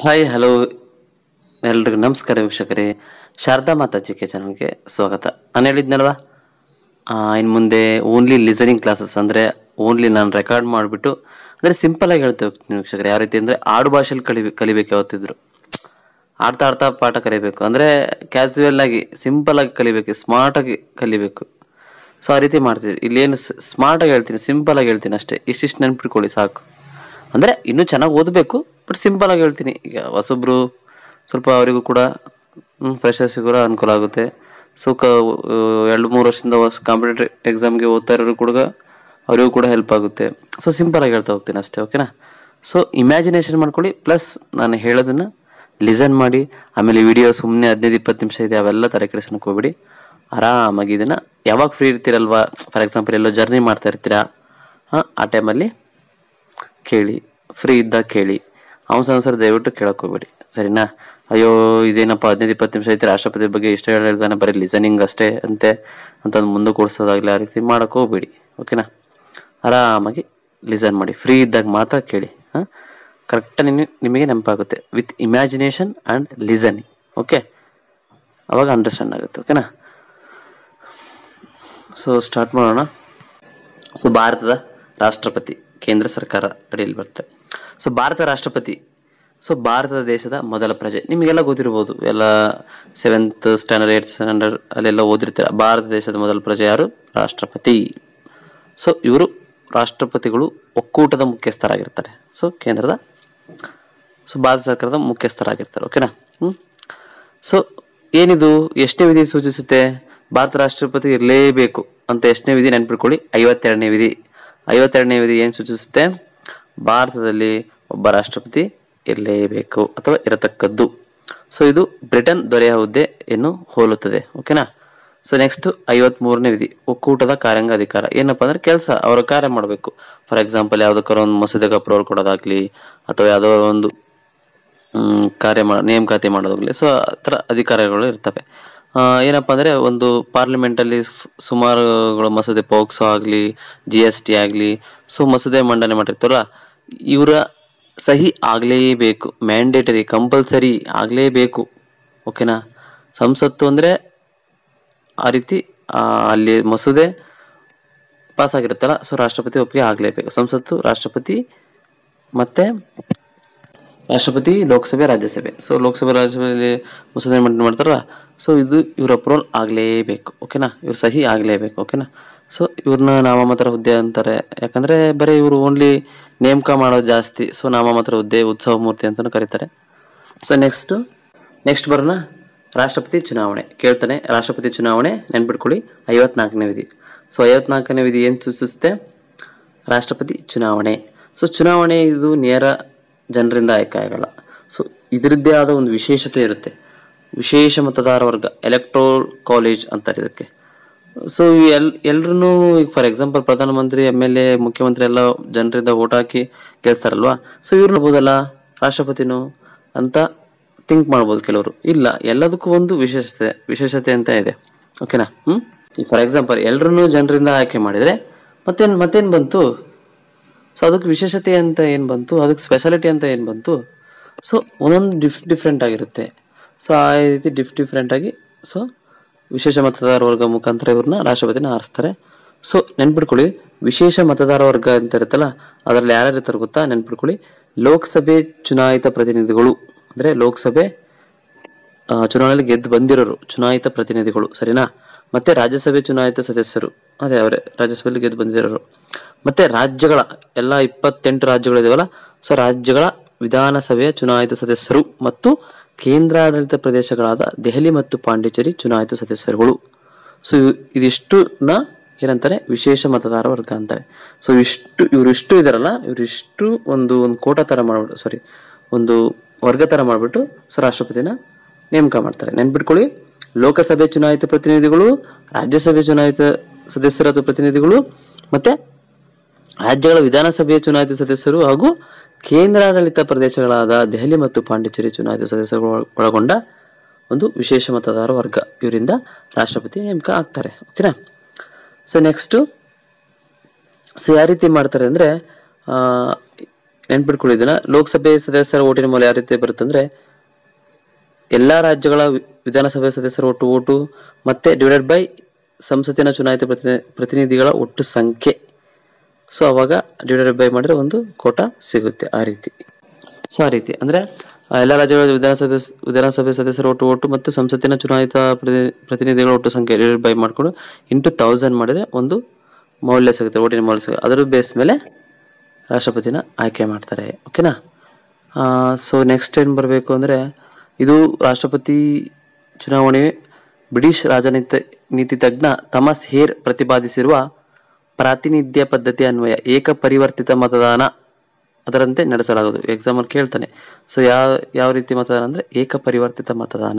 Hi hello ಎಲ್ರಿಗೂ ನಮಸ್ಕಾರ ವೀಕ್ಷಕರೇ ಶಾರದಾ ಮಾತಾ ಕೆ ಚಾನಲ್ಗೆ ಸ್ವಾಗತ ನಾನು ಹೇಳಿದ್ನಲ್ವಾ ಇನ್ನು ಮುಂದೆ ಓನ್ಲಿ ಲಿಸನಿಂಗ್ ಕ್ಲಾಸಸ್ ಅಂದರೆ ಓನ್ಲಿ ನಾನು ರೆಕಾರ್ಡ್ ಮಾಡಿಬಿಟ್ಟು ಅಂದರೆ ಸಿಂಪಲಾಗಿ ಹೇಳ್ತೇವೆ ಹೋಗ್ತೀನಿ ವೀಕ್ಷಕರೇ ಯಾವ ರೀತಿ ಅಂದರೆ ಆಡು ಭಾಷೆಯಲ್ಲಿ ಕಲಿ ಕಲಿಬೇಕು ಯಾವತ್ತಿದ್ರು ಆಡ್ತಾ ಆಡ್ತಾ ಪಾಠ ಕಲಿಬೇಕು ಅಂದರೆ ಕ್ಯಾಸುವಲ್ ಆಗಿ ಸಿಂಪಲ್ ಆಗಿ ಕಲಿಬೇಕು ಸ್ಮಾರ್ಟ್ ಆಗಿ ಕಲಿಬೇಕು ಸೊ ಆ ರೀತಿ ಮಾಡ್ತಿದ್ವಿ ಇಲ್ಲೇನು ಸ್ಮಾರ್ಟ್ ಆಗಿ ಹೇಳ್ತೀನಿ ಸಿಂಪಲ್ ಆಗಿ ಹೇಳ್ತೀನಿ ಅಷ್ಟೇ ಇಷ್ಟಿಷ್ಟು ನೆನ್ಪಿಟ್ಕೊಳ್ಳಿ ಸಾಕು ಅಂದರೆ ಇನ್ನೂ ಚೆನ್ನಾಗಿ ಓದಬೇಕು ಬಟ್ ಸಿಂಪಲ್ ಆಗಿ ಹೇಳ್ತೀನಿ ಈಗ ಹೊಸಬ್ರು ಸ್ವಲ್ಪ ಅವರಿಗೂ ಕೂಡ ಫ್ರೆಶರ್ಸಿಗೂ ಕೂಡ ಅನುಕೂಲ ಆಗುತ್ತೆ ಸೊ ಕ ಎರಡು ಮೂರು ವರ್ಷದಿಂದ ಹೊಸ ಕಾಂಪಿಟೇಟಿವ್ ಎಕ್ಸಾಮ್ಗೆ ಓದ್ತಾ ಇರೋರು ಕೂಡ ಅವರಿಗೂ ಕೂಡ ಹೆಲ್ಪ್ ಆಗುತ್ತೆ ಸೊ ಸಿಂಪಲ್ ಆಗಿ ಹೇಳ್ತಾ ಹೋಗ್ತೀನಿ ಅಷ್ಟೇ ಓಕೆನಾ ಸೊ ಇಮ್ಯಾಜಿನೇಷನ್ ಮಾಡ್ಕೊಳ್ಳಿ ಪ್ಲಸ್ ನಾನು ಹೇಳೋದನ್ನ ಲಿಸನ್ ಮಾಡಿ ಆಮೇಲೆ ವಿಡಿಯೋ ಸುಮ್ಮನೆ ಹದಿನೈದು ಇಪ್ಪತ್ತು ನಿಮಿಷ ಇದೆ ಅವೆಲ್ಲ ತಲೆ ಕೆಡಿಸ್ಕೊಳಕ್ಕೆ ಹೋಗ್ಬಿಡಿ ಆರಾಮಾಗಿ ಇದನ್ನು ಯಾವಾಗ ಫ್ರೀ ಇರ್ತೀರಲ್ವಾ ಫಾರ್ ಎಕ್ಸಾಂಪಲ್ ಎಲ್ಲೋ ಜರ್ನಿ ಮಾಡ್ತಾ ಇರ್ತೀರಾ ಹಾಂ ಆ ಟೈಮಲ್ಲಿ ಕೇಳಿ ಫ್ರೀ ಇದ್ದಾಗ ಕೇಳಿ ಅವನ ಸರ್ ದಯವಿಟ್ಟು ಕೇಳಕ್ ಹೋಗ್ಬೇಡಿ ಸರಿನಾ ಅಯ್ಯೋ ಇದೇನಪ್ಪ ಹದಿನೈದು ಇಪ್ಪತ್ತು ನಿಮಿಷ ಐತೆ ರಾಷ್ಟ್ರಪತಿ ಬಗ್ಗೆ ಇಷ್ಟ ಹೇಳಿದಾನೆ ಬರೀ ಲಿಸನಿಂಗ್ ಅಷ್ಟೇ ಅಂತೆ ಅಂತಂದು ಮುಂದೆ ಕೂಡಿಸೋದಾಗ್ಲಿ ಆ ರೀತಿ ಮಾಡಕ್ ಹೋಗ್ಬೇಡಿ ಓಕೆನಾ ಆರಾಮಾಗಿ ಲಿಸನ್ ಮಾಡಿ ಫ್ರೀ ಇದ್ದಾಗ ಮಾತ್ರ ಕೇಳಿ ಹಾಂ ಕರೆಕ್ಟಾಗಿ ನಿಮಗೆ ನಿಮಗೆ ನೆನಪಾಗುತ್ತೆ with imagination and listening okay ಅವಾಗ ಅಂಡರ್ಸ್ಟ್ಯಾಂಡ್ ಆಗುತ್ತೆ ಓಕೆನಾ ಸೊ ಸ್ಟಾರ್ಟ್ ಮಾಡೋಣ ಸೊ ಭಾರತದ ರಾಷ್ಟ್ರಪತಿ ಕೇಂದ್ರ ಸರ್ಕಾರ ಅಡಿಯಲ್ಲಿ ಬರುತ್ತೆ ಸೊ ಭಾರತ ರಾಷ್ಟ್ರಪತಿ ಸೊ ಭಾರತ ದೇಶದ ಮೊದಲ ಪ್ರಜೆ ನಿಮಗೆಲ್ಲ ಗೊತ್ತಿರ್ಬೋದು ಎಲ್ಲ ಸೆವೆಂತ್ ಸ್ಟ್ಯಾಂಡರ್ಡ್ ಏಟ್ ಸ್ಟ್ಯಾಂಡರ್ಡ್ ಅಲ್ಲೆಲ್ಲ ಓದಿರ್ತೀರ ಭಾರತ ದೇಶದ ಮೊದಲ ಪ್ರಜೆ ಯಾರು ರಾಷ್ಟ್ರಪತಿ ಸೊ ಇವರು ರಾಷ್ಟ್ರಪತಿಗಳು ಒಕ್ಕೂಟದ ಮುಖ್ಯಸ್ಥರಾಗಿರ್ತಾರೆ ಸೊ ಕೇಂದ್ರದ ಸೊ ಭಾರತ ಸರ್ಕಾರದ ಮುಖ್ಯಸ್ಥರಾಗಿರ್ತಾರೆ ಓಕೆನಾ ಹ್ಞೂ ಸೊ ಏನಿದು ಎಷ್ಟನೇ ವಿಧಿ ಸೂಚಿಸುತ್ತೆ ಭಾರತ ರಾಷ್ಟ್ರಪತಿ ಇರಲೇಬೇಕು ಅಂತ ಎಷ್ಟನೇ ವಿಧಿ ನೆನ್ಪಿಟ್ಕೊಳ್ಳಿ ಐವತ್ತೆರಡನೇ ವಿಧಿ ಐವತ್ತೆರಡನೇ ವಿಧಿ ಏನು ಸೂಚಿಸುತ್ತೆ ಭಾರತದಲ್ಲಿ ಒಬ್ಬ ರಾಷ್ಟ್ರಪತಿ ಇರಲೇಬೇಕು ಅಥವಾ ಇರತಕ್ಕದ್ದು ಸೊ ಇದು ಬ್ರಿಟನ್ ದೊರೆಯ ಹುದ್ದೆಯನ್ನು ಹೋಲುತ್ತದೆ ಓಕೆನಾ ಸೊ ನೆಕ್ಸ್ಟ್ ಐವತ್ಮೂರನೇ ವಿಧಿ ಒಕ್ಕೂಟದ ಕಾರ್ಯಾಂಗ ಅಧಿಕಾರ ಏನಪ್ಪಾ ಅಂದ್ರೆ ಕೆಲಸ ಅವರ ಕಾರ್ಯ ಮಾಡಬೇಕು ಫಾರ್ ಎಕ್ಸಾಂಪಲ್ ಯಾವ್ದಕ್ಕಾರ ಒಂದು ಮಸೂದೆಗೆ ಅಪ್ರೂವಲ್ ಕೊಡೋದಾಗ್ಲಿ ಅಥವಾ ಯಾವುದೋ ಒಂದು ಮ್, ಕಾರ್ಯ ಮಾಡ ನೇಮಕಾತಿ ಮಾಡೋದಾಗಲಿ ಸೊ ಆ ಥರ ಅಧಿಕಾರಗಳು ಇರ್ತವೆ ಆ, ಏನಪ್ಪಾ ಅಂದರೆ ಒಂದು ಪಾರ್ಲಿಮೆಂಟಲ್ಲಿ ಸುಮಾರುಗಳು ಮಸೂದೆ ಪೋಕ್ಸೋ ಆಗಲಿ ಜಿ ಎಸ್ ಟಿ ಆಗಲಿ ಸೊ ಮಸೂದೆ ಮಂಡನೆ ಮಾಡಿರ್ತಾರಲ್ಲ ಇವರ ಸಹಿ ಆಗಲೇಬೇಕು ಮ್ಯಾಂಡೇಟರಿ ಕಂಪಲ್ಸರಿ ಆಗಲೇಬೇಕು ಓಕೆನಾ ಸಂಸತ್ತು ಅಂದರೆ ಆ ರೀತಿ ಆ, ಅಲ್ಲಿ ಮಸೂದೆ ಪಾಸ್ ಆಗಿರುತ್ತಲ್ಲ ಸೊ ರಾಷ್ಟ್ರಪತಿ ಒಪ್ಪಿಗೆ ಆಗಲೇಬೇಕು ಸಂಸತ್ತು ರಾಷ್ಟ್ರಪತಿ ಮತ್ತೆ ರಾಷ್ಟ್ರಪತಿ ಲೋಕಸಭೆ ರಾಜ್ಯಸಭೆ ಸೊ ಲೋಕಸಭೆ ರಾಜ್ಯಸಭೆಯಲ್ಲಿ ಮಸೂದೆ ಮಂಡನೆ ಮಾಡ್ತಾರಲ್ಲ ಸೊ ಇದು ಇವ್ರ ಅಪ್ರೂವಲ್ ಆಗಲೇಬೇಕು ಓಕೆನಾ ಇವ್ರ ಸಹಿ ಆಗಲೇಬೇಕು ಓಕೆನಾ ಸೊ ಇವ್ರನ್ನ ನಾಮಮಾತ್ರ ಹುದ್ದೆ ಅಂತಾರೆ ಯಾಕಂದ್ರೆ ಬರೀ ಇವರು ಓನ್ಲಿ ನೇಮಕ ಮಾಡೋದು ಜಾಸ್ತಿ ಸೊ ನಾಮಮಾತ್ರ ಹುದ್ದೆ ಉತ್ಸವ ಮೂರ್ತಿ ಅಂತಲೂ ಕರೀತಾರೆ ಸೊ ನೆಕ್ಸ್ಟ್ ನೆಕ್ಸ್ಟ್ ಬರೋಣ ರಾಷ್ಟ್ರಪತಿ ಚುನಾವಣೆ ಕೇಳ್ತಾನೆ ರಾಷ್ಟ್ರಪತಿ ಚುನಾವಣೆ ನೆನ್ಪಿಟ್ಕೊಳ್ಳಿ ಐವತ್ನಾಲ್ಕನೇ ವಿಧಿ ಸೊ ಐವತ್ನಾಲ್ಕನೇ ವಿಧಿ ಏನು ಸೂಚಿಸುತ್ತೆ ರಾಷ್ಟ್ರಪತಿ ಚುನಾವಣೆ ಸೊ ಚುನಾವಣೆ ಇದು ನೇರ ಜನರಿಂದ ಆಯ್ಕೆ ಆಗಲ್ಲ ಸೊ ಇದರದ್ದೇ ಆದ ಒಂದು ವಿಶೇಷತೆ ಇರುತ್ತೆ ವಿಶೇಷ ಮತದಾರ ವರ್ಗ ಎಲೆಕ್ಟ್ರೋಲ್ ಕಾಲೇಜ್ ಅಂತಾರೆ ಇದಕ್ಕೆ ಸೊ ಎಲ್ ಎಲ್ರೂ ಈಗ ಫಾರ್ ಎಕ್ಸಾಂಪಲ್ ಪ್ರಧಾನಮಂತ್ರಿ ಎಮ್ ಎಲ್ ಎ ಮುಖ್ಯಮಂತ್ರಿ ಎಲ್ಲ ಜನರಿಂದ ಓಟ್ ಹಾಕಿ ಗೆಲ್ಸ್ತಾರಲ್ವಾ ಸೊ ಇವ್ರು ನೋಡ್ಬೋದಲ್ಲ ರಾಷ್ಟ್ರಪತಿನು ಅಂತ ಥಿಂಕ್ ಮಾಡ್ಬೋದು ಕೆಲವರು ಇಲ್ಲ ಎಲ್ಲದಕ್ಕೂ ಒಂದು ವಿಶೇಷತೆ ವಿಶೇಷತೆ ಅಂತ ಇದೆ ಓಕೆನಾ ಹ್ಮ್ ಈಗ ಫಾರ್ ಎಕ್ಸಾಂಪಲ್ ಎಲ್ರೂ ಜನರಿಂದ ಆಯ್ಕೆ ಮಾಡಿದ್ರೆ ಮತ್ತೇನ್ ಮತ್ತೇನ್ ಬಂತು ಸೊ ಅದಕ್ಕೆ ವಿಶೇಷತೆ ಅಂತ ಏನು ಬಂತು ಅದಕ್ಕೆ ಸ್ಪೆಷಾಲಿಟಿ ಅಂತ ಏನು ಬಂತು ಸೊ ಒಂದೊಂದು ಡಿಫ್ ಡಿಫ್ರೆಂಟ್ ಆಗಿರುತ್ತೆ ಸೊ ಆ ರೀತಿ ಡಿಫ್ ಡಿಫ್ರೆಂಟ್ ಆಗಿ ಸೊ ವಿಶೇಷ ಮತದಾರ ವರ್ಗ ಮುಖಾಂತರ ಇವ್ರನ್ನ ರಾಷ್ಟ್ರಪತಿನ ಆರಿಸ್ತಾರೆ ಸೊ ನೆನ್ಪಿಟ್ಕೊಳ್ಳಿ ವಿಶೇಷ ಮತದಾರ ವರ್ಗ ಅಂತ ಇರುತ್ತಲ್ಲ ಅದರಲ್ಲಿ ಯಾರ್ಯಾರು ಇರ್ತಾರೆ ಗೊತ್ತಾ ನೆನ್ಪಿಟ್ಕೊಳ್ಳಿ ಲೋಕಸಭೆ ಚುನಾಯಿತ ಪ್ರತಿನಿಧಿಗಳು ಅಂದ್ರೆ ಲೋಕಸಭೆ ಆ, ಚುನಾವಣೆಯಲ್ಲಿ ಗೆದ್ದು ಬಂದಿರೋರು ಚುನಾಯಿತ ಪ್ರತಿನಿಧಿಗಳು ಸರಿನಾ ಮತ್ತೆ ರಾಜ್ಯಸಭೆ ಚುನಾಯಿತ ಸದಸ್ಯರು ಅದೇ ಅವರೇ ರಾಜ್ಯಸಭೆಯಲ್ಲಿ ಗೆದ್ದು ಬಂದಿರೋರು ಮತ್ತೆ ರಾಜ್ಯಗಳ ಎಲ್ಲ ಇಪ್ಪತ್ತೆಂಟು ರಾಜ್ಯಗಳಿದಾವಲ್ಲ ಸೊ ರಾಜ್ಯಗಳ ವಿಧಾನಸಭೆಯ ಚುನಾಯಿತ ಸದಸ್ಯರು ಮತ್ತು ಕೇಂದ್ರಾಡಳಿತ ಪ್ರದೇಶಗಳಾದ ದೆಹಲಿ ಮತ್ತು ಪಾಂಡಿಚೇರಿ ಚುನಾಯಿತ ಸದಸ್ಯರುಗಳು ಸೊ ಇದಿಷ್ಟುನ ಏನಂತಾರೆ ವಿಶೇಷ ಮತದಾರ ವರ್ಗ ಅಂತಾರೆ ಸೊ ಇಷ್ಟು ಇವರಿಷ್ಟು ಇದಾರಲ್ಲ ಇವರಿಷ್ಟು ಒಂದು ಒಂದು ಕೋಟ ತರ ಮಾಡ್ಬಿಟ್ಟು ಸಾರಿ ಒಂದು ವರ್ಗ ತರ ಮಾಡ್ಬಿಟ್ಟು ಸೊ ರಾಷ್ಟ್ರಪತಿನ ನೇಮಕ ಮಾಡ್ತಾರೆ ನೆನ್ಪಿಟ್ಕೊಳ್ಳಿ ಲೋಕಸಭೆ ಚುನಾಯಿತ ಪ್ರತಿನಿಧಿಗಳು ರಾಜ್ಯಸಭೆ ಚುನಾಯಿತ ಸದಸ್ಯರ ಅಥವಾ ಪ್ರತಿನಿಧಿಗಳು ಮತ್ತೆ ರಾಜ್ಯಗಳ ವಿಧಾನಸಭೆಯ ಚುನಾಯಿತ ಸದಸ್ಯರು ಹಾಗೂ ಕೇಂದ್ರಾಡಳಿತ ಪ್ರದೇಶಗಳಾದ ದೆಹಲಿ ಮತ್ತು ಪಾಂಡಿಚೇರಿ ಚುನಾಯಿತ ಸದಸ್ಯರು ಒಳ- ಒಳಗೊಂಡ ಒಂದು ವಿಶೇಷ ಮತದಾರ ವರ್ಗ ಇವರಿಂದ ರಾಷ್ಟ್ರಪತಿ ನೇಮಕ ಆಗ್ತಾರೆ ಓಕೆನಾ ಸೊ ನೆಕ್ಸ್ಟು ಸೊ ಯಾವ ರೀತಿ ಮಾಡ್ತಾರೆ ಅಂದರೆ ನೆನ್ಪಿಟ್ಕೊಳ್ಳಿದಿನ ಲೋಕಸಭೆ ಸದಸ್ಯರ ಓಟಿನ ಮೌಲ್ಯ ಯಾವ ರೀತಿ ಬರುತ್ತಂದ್ರೆ ಎಲ್ಲಾ ರಾಜ್ಯಗಳ ವಿ- ವಿಧಾನಸಭೆ ಸದಸ್ಯರ ಒಟ್ಟು ಓಟು ಮತ್ತೆ ಡಿವೈಡೆಡ್ ಬೈ ಸಂಸತ್ತಿನ ಚುನಾಯಿತ ಪ್ರತಿನಿ- ಪ್ರತಿನಿಧಿಗಳ ಒಟ್ಟು ಸಂಖ್ಯೆ ಸೊ ಅವಾಗ ಡಿವೈಡೆಡ್ ಬೈ ಮಾಡಿದ್ರೆ ಒಂದು ಕೋಟ ಸಿಗುತ್ತೆ ಆ ರೀತಿ ಸೊ ಆ ರೀತಿ ಅಂದ್ರೆ ಆ ಎಲ್ಲ ರಾಜ್ಯಗಳ ವಿಧಾನಸಭೆ ವಿಧಾನಸಭೆ ಸದಸ್ಯರ ಒಟ್ಟು ಓಟು ಮತ್ತು ಸಂಸತ್ತಿನ ಚುನಾಯಿತ ಪ್ರತಿ- ಪ್ರತಿನಿಧಿಗಳ ಒಟ್ಟು ಸಂಖ್ಯೆ ಡಿವೈಡ್ ಬೈ ಮಾಡ್ಕೊಂಡು ಇಂಟು ತೌಸಂಡ್ ಮಾಡಿದ್ರೆ ಒಂದು ಮೌಲ್ಯ ಸಿಗುತ್ತೆ ಓಟಿನ ಮೌಲ್ಯ ಸಿಗುತ್ತೆ ಅದರ ಬೇಸ್ ಮೇಲೆ ರಾಷ್ಟ್ರಪತಿನ ಆಯ್ಕೆ ಮಾಡ್ತಾರೆ ಓಕೆನಾ ಸೊ ನೆಕ್ಸ್ಟ್ ಏನು ಬರಬೇಕು ಅಂದರೆ ಇದು ರಾಷ್ಟ್ರಪತಿ ಚುನಾವಣೆ ಬ್ರಿಟಿಷ್ ರಾಜನೀತಿ ನೀತಿ ತಜ್ಞ ಥಮಸ್ ಹೇರ್ ಪ್ರತಿಪಾದಿಸಿರುವ ಪ್ರಾತಿನಿಧ್ಯ ಪದ್ಧತಿ ಅನ್ವಯ ಏಕ ಪರಿವರ್ತಿತ ಮತದಾನ ಅದರಂತೆ ನಡೆಸಲಾಗುವುದು ಎಕ್ಸಾಮಲ್ಲಿ ಕೇಳ್ತಾನೆ ಸೊ ಯಾವ ಯಾವ ರೀತಿ ಮತದಾನ ಅಂದರೆ ಏಕ ಪರಿವರ್ತಿತ ಮತದಾನ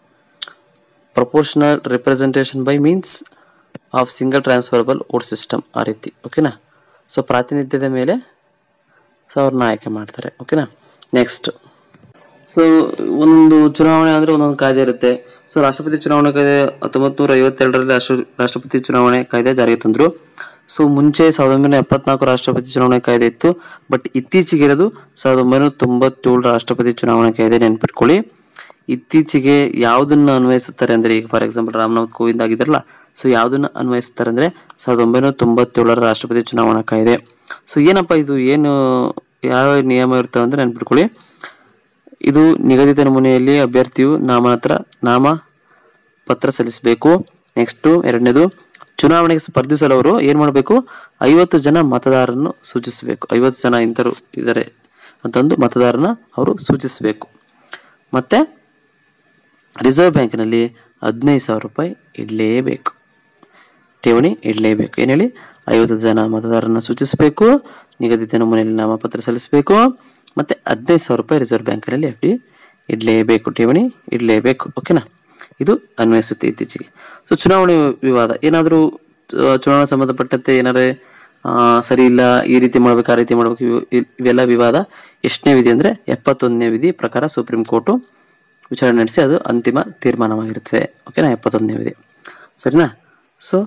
proportional representation by means of single transferable vote system ಆ ರೀತಿ ಓಕೆನಾ ಸೊ ಪ್ರಾತಿನಿಧ್ಯದ ಮೇಲೆ ಸೊ ಅವ್ರನ್ನ ಆಯ್ಕೆ ಮಾಡ್ತಾರೆ ಓಕೆನಾ ನೆಕ್ಸ್ಟ್ ಸೊ ಒಂದು ಚುನಾವಣೆ ಅಂದ್ರೆ ಒಂದೊಂದು ಕಾಯ್ದೆ ಇರುತ್ತೆ ಸೊ ರಾಷ್ಟ್ರಪತಿ ಚುನಾವಣೆ ಕಾಯ್ದೆ ಹತ್ತೊಂಬತ್ತು ನೂರ ಐವತ್ತೆರಡರಲ್ಲಿ ರಾಷ್ಟ್ರ ರಾಷ್ಟ್ರಪತಿ ಚುನಾವಣೆ ಕಾಯ್ದೆ ಜಾರಿಗೆ ತಂದ್ರು ಸೊ ಮುಂಚೆ ಸಾವಿರದ ಒಂಬೈನೂರ ಎಪ್ಪತ್ನಾಲ್ಕು ರಾಷ್ಟ್ರಪತಿ ಚುನಾವಣೆ ಕಾಯ್ದೆ ಇತ್ತು ಬಟ್ ಇತ್ತೀಚೆಗೆ ಇರೋದು ಸಾವಿರದ ಒಂಬೈನೂರ ತೊಂಬತ್ತೇಳು ರಾಷ್ಟ್ರಪತಿ ಚುನಾವಣೆ ಕಾಯ್ದೆ ನೆನ್ಪಿಟ್ಕೊಳ್ಳಿ ಇತ್ತೀಚೆಗೆ ಯಾವುದನ್ನ ಅನ್ವಯಿಸುತ್ತಾರೆ ಅಂದ್ರೆ ಈಗ ಫಾರ್ ಎಕ್ಸಾಂಪಲ್ ರಾಮನಾಥ್ ಕೋವಿಂದ್ ಆಗಿದ್ದಾರಲ್ಲ ಸೊ ಯಾವುದನ್ನ ಅನ್ವಯಿಸುತ್ತಾರೆ ಅಂದ್ರೆ ಸಾವಿರದ ಒಂಬೈನೂರ ತೊಂಬತ್ತೇಳರ ರಾಷ್ಟ್ರಪತಿ ಚುನಾವಣಾ ಕಾಯ್ದೆ ಸೊ ಏನಪ್ಪ ಇದು ಏನು ಯಾವ ನಿಯಮ ಇರ್ತವೆ ಅಂದ್ರೆ ನೆನ್ಪಿಟ್ಕೊಳ್ಳಿ ಇದು ನಿಗದಿತ ನಮೂನೆಯಲ್ಲಿ ಅಭ್ಯರ್ಥಿಯು ನಾಮಮಾತ್ರ ನಾಮ ಪತ್ರ ಸಲ್ಲಿಸಬೇಕು ನೆಕ್ಸ್ಟ್ ಎರಡನೇದು ಚುನಾವಣೆಗೆ ಸ್ಪರ್ಧಿಸಲು ಅವರು ಏನ್ ಮಾಡಬೇಕು ಐವತ್ತು ಜನ ಮತದಾರರನ್ನು ಸೂಚಿಸಬೇಕು ಐವತ್ತು ಜನ ಇಂಥರು ಇದ್ದಾರೆ ಅಂತಂದು ಮತದಾರನ ಅವರು ಸೂಚಿಸಬೇಕು ಮತ್ತೆ ರಿಸರ್ವ್ ಬ್ಯಾಂಕ್ನಲ್ಲಿ ಹದಿನೈದು ಸಾವಿರ ರೂಪಾಯಿ ಇಡಲೇಬೇಕು ಠೇವಣಿ ಇಡಲೇಬೇಕು ಏನು ಹೇಳಿ ಐವತ್ತು ಜನ ಮತದಾರರನ್ನ ಸೂಚಿಸಬೇಕು ನಿಗದಿತ ನಮೂನೆಯಲ್ಲಿ ನಾಮಪತ್ರ ಸಲ್ಲಿಸಬೇಕು ಮತ್ತೆ ಹದಿನೈದು ಸಾವಿರ ರೂಪಾಯಿ ರಿಸರ್ವ್ ಬ್ಯಾಂಕಿನಲ್ಲಿ ಎಫ್ ಡಿ ಇಡಲೇಬೇಕು ಠೇವಣಿ ಇಡಲೇಬೇಕು ಓಕೆನಾ ಇದು ಅನ್ವಯಿಸುತ್ತೆ ಇತ್ತೀಚೆಗೆ ಸೊ ಚುನಾವಣೆ ವಿವಾದ ಏನಾದರೂ ಚುನಾವಣೆ ಸಂಬಂಧಪಟ್ಟಂತೆ ಏನಾದ್ರೆ ಆ, ಸರಿ ಇಲ್ಲ ಈ ರೀತಿ ಮಾಡ್ಬೇಕು ಆ ರೀತಿ ಮಾಡ್ಬೇಕು ಇವು- ಇವ್- ಇವೆಲ್ಲ ವಿವಾದ ಎಷ್ಟನೇ ವಿಧಿ ಅಂದ್ರೆ ಎಪ್ಪತ್ತೊಂದನೇ ವಿಧಿ ಪ್ರಕಾರ ಸುಪ್ರೀಂ ಕೋರ್ಟು ವಿಚಾರಣೆ ನಡೆಸಿ ಅದು ಅಂತಿಮ ತೀರ್ಮಾನವಾಗಿರುತ್ತದೆ ಓಕೆನಾ ಎಪ್ಪತ್ತೊಂದನೇ ವಿಧಿ ಸರಿನಾ ಸೊ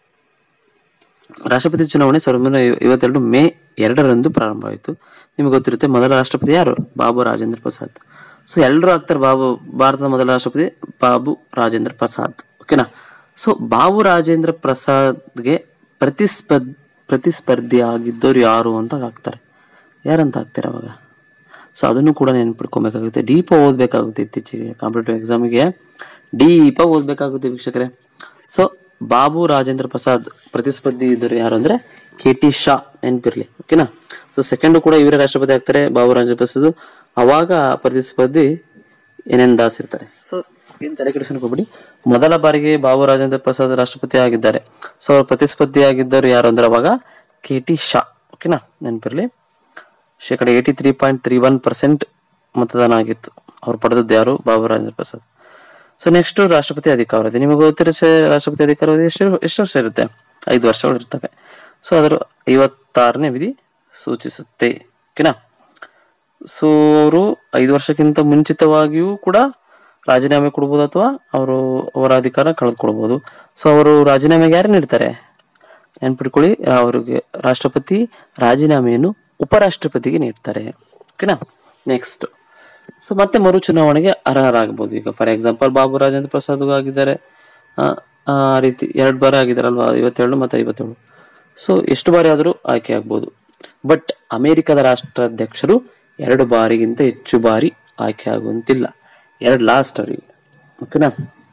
ರಾಷ್ಟ್ರಪತಿ ಚುನಾವಣೆ ಸಾವಿರದ ಒಂಬೈನೂರ ಐವ- ಐವತ್ತೆರಡು ಮೇ ಎರಡರಂದು ಪ್ರಾರಂಭವಾಯಿತು ನಿಮಗೆ ಗೊತ್ತಿರುತ್ತೆ ಮೊದಲ ರಾಷ್ಟ್ರಪತಿ ಯಾರು ಬಾಬು ರಾಜೇಂದ್ರ ಪ್ರಸಾದ್ ಸೊ ಎಲ್ಲರೂ ಆಗ್ತಾರೆ ಬಾಬು ಭಾರತದ ಮೊದಲ ರಾಷ್ಟ್ರಪತಿ ಬಾಬು ರಾಜೇಂದ್ರ ಪ್ರಸಾದ್ ಓಕೆನಾ ಸೊ ಬಾಬು ರಾಜೇಂದ್ರ ಪ್ರಸಾದ್ಗೆ ಪ್ರತಿಸ್ಪರ್ಧ ಪ್ರತಿಸ್ಪರ್ಧಿ ಆಗಿದ್ದವ್ರು ಯಾರು ಅಂತ ಹಾಕ್ತಾರೆ ಯಾರಂತ ಹಾಕ್ತಾರೆ ಅವಾಗ ಸೊ ಅದನ್ನು ಕೂಡ ನೆನ್ಪಿಟ್ಕೊಬೇಕಾಗುತ್ತೆ ಡೀಪ ಓದಬೇಕಾಗುತ್ತೆ ಇತ್ತೀಚೆಗೆ ಕಾಂಪಿಟೇಟಿವ್ ಎಕ್ಸಾಮಿಗೆ ಡೀಪ ಓದಬೇಕಾಗುತ್ತೆ ವೀಕ್ಷಕರೇ ಸೊ ಬಾಬು ರಾಜೇಂದ್ರ ಪ್ರಸಾದ್ ಪ್ರತಿಸ್ಪರ್ಧಿ ಇದ್ದರು ಯಾರು ಅಂದ್ರೆ ಕೆ ಟಿ ಶಾ ನೆನಪಿರ್ಲಿ ಓಕೆನಾ ಸೊ ಸೆಕೆಂಡ್ ಕೂಡ ಇವರೇ ರಾಷ್ಟ್ರಪತಿ ಆಗ್ತಾರೆ ಬಾಬು ರಾಜೇಂದ್ರ ಪ್ರಸಾದ್ ಅವಾಗ ಪ್ರತಿಸ್ಪರ್ಧಿ ಎನ್ ಎನ್ ದಾಸ್ ಇರ್ತಾರೆ ಸೊ ಏನ್ ತಲೆ ಕೆಡಿಸ್ಕೊಬೇಡಿ ಮೊದಲ ಬಾರಿಗೆ ಬಾಬು ರಾಜೇಂದ್ರ ಪ್ರಸಾದ್ ರಾಷ್ಟ್ರಪತಿ ಆಗಿದ್ದಾರೆ ಸೊ ಅವ್ರ ಪ್ರತಿಸ್ಪರ್ಧಿ ಆಗಿದ್ದವರು ಯಾರು ಅಂದ್ರೆ ಅವಾಗ ಕೆ ಟಿ ಶಾ ಓಕೆನಾ ನೆನಪಿರ್ಲಿ ಶೇಕಡ eighty three point three one percent ಮತದಾನ ಆಗಿತ್ತು ಅವ್ರು ಪಡೆದದ್ದು ಯಾರು ಬಾಬು ರಾಜೇಂದ್ರ ಪ್ರಸಾದ್ ಸೊ ನೆಕ್ಸ್ಟ್ ರಾಷ್ಟ್ರಪತಿ ಅಧಿಕಾರಾವಧಿ ನಿಮಗೆ ಗೊತ್ತಿರೋ ಚೆ- ರಾಷ್ಟ್ರಪತಿ ಅಧಿಕಾರಾವಧಿ ಎಷ್ಟು ಎಷ್ಟು ವರ್ಷ ಇರುತ್ತೆ ಐದು ವರ್ಷಗಳು ಇರ್ತವೆ ಸೊ ಅದರ ಐವತ್ತಾರನೇ ವಿಧಿ ಸೂಚಿಸುತ್ತೆ ಓಕೆನಾ ಸೊ ಅವರು ಐದು ವರ್ಷಕ್ಕಿಂತ ಮುಂಚಿತವಾಗಿಯೂ ಕೂಡ ರಾಜೀನಾಮೆ ಕೊಡ್ಬೋದು ಅಥವಾ ಅವರು ಅವರ ಅಧಿಕಾರ ಕಳೆದುಕೊಳ್ಬೋದು ಸೊ ಅವರು ರಾಜೀನಾಮೆಗೆ ಯಾರು ನೀಡ್ತಾರೆ ನೆನ್ಪಿಟ್ಕೊಳ್ಳಿ ಅವರಿಗೆ ರಾಷ್ಟ್ರಪತಿ ರಾಜೀನಾಮೆಯನ್ನು ಉಪರಾಷ್ಟ್ರಪತಿಗೆ ನೀಡ್ತಾರೆ ಓಕೆನಾ ನೆಕ್ಸ್ಟ್ ಸೊ ಮತ್ತೆ ಮರು ಚುನಾವಣೆಗೆ ಅರ್ಹರಾಗಬಹುದು ಈಗ ಫಾರ್ ಎಕ್ಸಾಂಪಲ್ ಬಾಬು ರಾಜೇಂದ್ರ ಪ್ರಸಾದ್ ಆಗಿದ್ದಾರೆ ಆ, ಆ ರೀತಿ ಎರಡು ಬಾರಿ ಆಗಿದಾರಲ್ವಾ ಐವತ್ತೇಳು ಮತ್ತೆ ಐವತ್ತೇಳು ಸೊ ಎಷ್ಟು ಬಾರಿ ಆದರೂ ಆಯ್ಕೆ ಆಗ್ಬೋದು ಬಟ್ ಅಮೆರಿಕದ ರಾಷ್ಟ್ರಾಧ್ಯಕ್ಷರು ಎರಡು ಬಾರಿಗಿಂತ ಹೆಚ್ಚು ಬಾರಿ ಆಯ್ಕೆ ಆಗುವಂತಿಲ್ಲ ಎರಡು ಲಾಸ್ಟ್ ಅವರಿಗೆ ಓಕೆನಾ